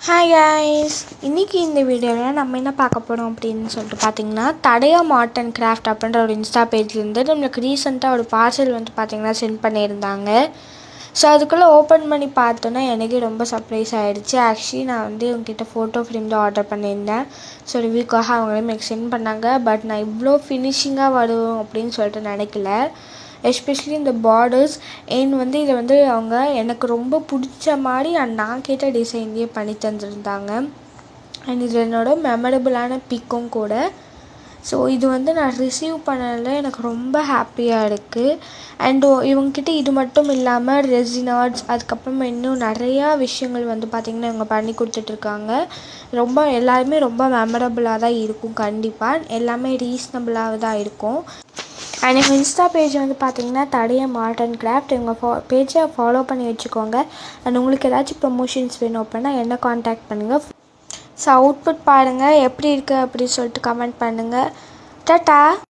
hi guys இன்றைக்கி இந்த வீடியோவில் நம்ம என்ன பார்க்க போகிறோம் அப்படின்னு சொல்லிட்டு பார்த்தீங்கன்னா தடையா மார்ட் அண்ட் கிராஃப்ட் அப்படின்ற ஒரு இன்ஸ்டா பேஜ்லேருந்து நம்மளுக்கு ரீசெண்டாக ஒரு பார்சல் வந்து பார்த்தீங்கன்னா சென்ட் பண்ணியிருந்தாங்க ஸோ அதுக்குள்ளே ஓப்பன் பண்ணி பார்த்தோன்னா எனக்கே ரொம்ப சர்ப்ரைஸ் ஆகிடுச்சு ஆக்சுவலி நான் வந்து உங்ககிட்ட ஃபோட்டோ ஃப்ரேம் தான் ஆர்டர் பண்ணியிருந்தேன் ஸோ ரிவ்யூக்காக அவங்களே எனக்கு சென்ட் பண்ணாங்க பட் நான் இவ்வளோ ஃபினிஷிங்காக வரும் அப்படின்னு சொல்லிட்டு நினைக்கல எஸ்பெஷலி இந்த பார்டர்ஸ் ஏன் வந்து இதை வந்து அவங்க எனக்கு ரொம்ப பிடிச்ச மாதிரி and நான் கேட்ட டிசைன்லேயே பண்ணி தந்திருந்தாங்க அண்ட் இது என்னோட மெமரபிளான பிக்கும் கூட ஸோ இது வந்து நான் ரிசீவ் பண்ணதில் எனக்கு ரொம்ப ஹாப்பியாக இருக்குது அண்ட் இவங்கக்கிட்ட இது மட்டும் இல்லாமல் ரெசினார்ட்ஸ் அதுக்கப்புறமா இன்னும் நிறையா விஷயங்கள் வந்து பார்த்திங்கன்னா இவங்க பண்ணி கொடுத்துட்ருக்காங்க ரொம்ப எல்லாருமே ரொம்ப மெமரபிளாக தான் இருக்கும் கண்டிப்பாக எல்லாமே ரீசனபிளாக தான் இருக்கும் அண்ட் எங்கள் இன்ஸ்டா பேஜ் வந்து பார்த்தீங்கன்னா தடைய மார்ட் அண்ட் கிராஃப்ட் எங்கள் ஃபா பேஜை ஃபாலோ பண்ணி வச்சுக்கோங்க அண்ட் உங்களுக்கு ஏதாச்சும் ப்ரொமோஷன்ஸ் வேணும் அப்படின்னா என்ன காண்டாக்ட் பண்ணுங்கள் ஸோ அவுட்புட் பாருங்கள் எப்படி இருக்குது அப்படின்னு சொல்லிட்டு கமெண்ட் பண்ணுங்கள் டாட்டா